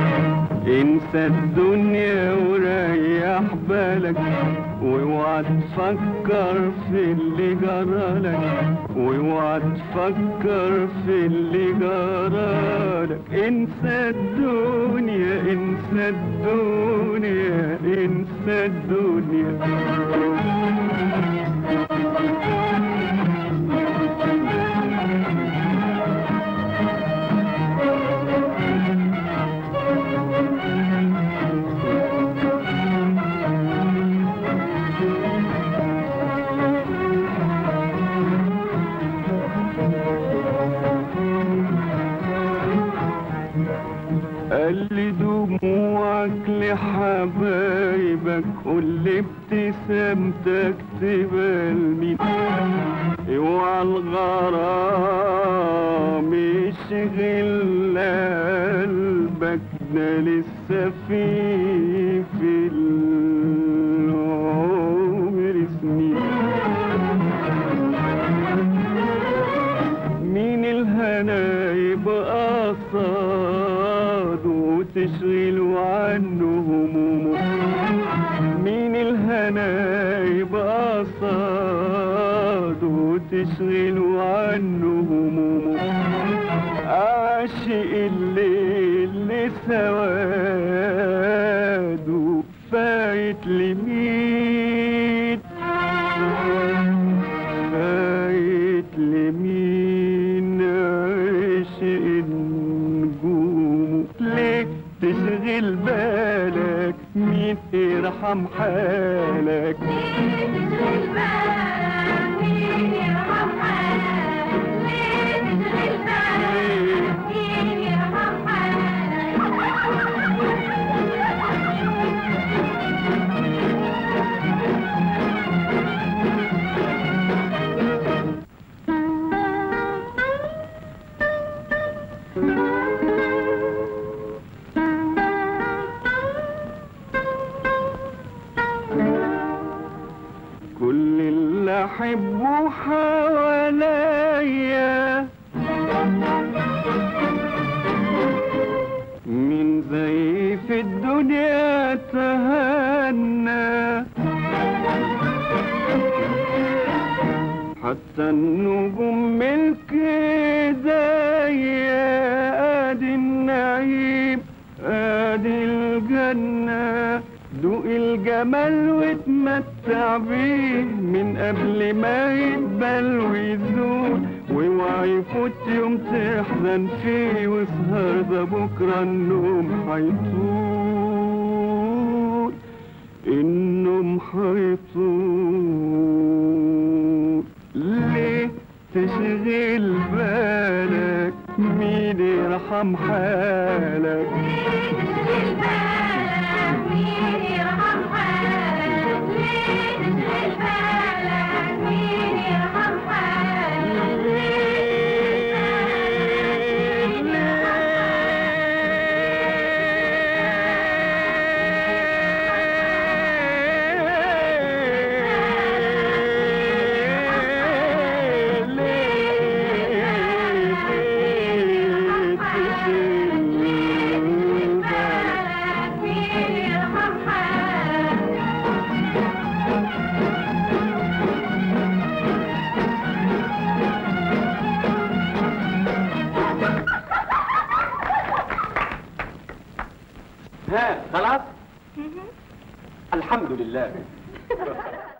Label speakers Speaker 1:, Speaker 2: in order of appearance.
Speaker 1: انسى الدنيا وريح بالك واوعى تفكر في اللي جرالك واوعى تفكر في اللي جرالك انسى الدنيا انسى الدنيا انسى الدنيا قال لي دموعك لحبايبك قول لي ابتسامتك تبقى لمين اوعى الغرام يشغل قلبك ده لسه في في العمر سنين مين الهنا يبقى صاد وتشغلوا عنه همومه مين الهنا يبقى صاد وتشغلوا عنه همومه عاشق الليل لسواده فايت لمين فايت لمين عشق النجوم ليه تشغل بالك مين يرحم حالك كل اللي احبه حواليا من زي في الدنيا تهنى حتى النجوم ملك ايديا ادي النعيم ادي الجنة دوق الجمال واتمتع بيه من قبل ما يدبل ويزول واوعى يفوت يوم تحزن فيه واسهر ده بكره النوم هيطول النوم هيطول ليه تشغل بالك مين يرحم حالك
Speaker 2: ها خلاص الحمد لله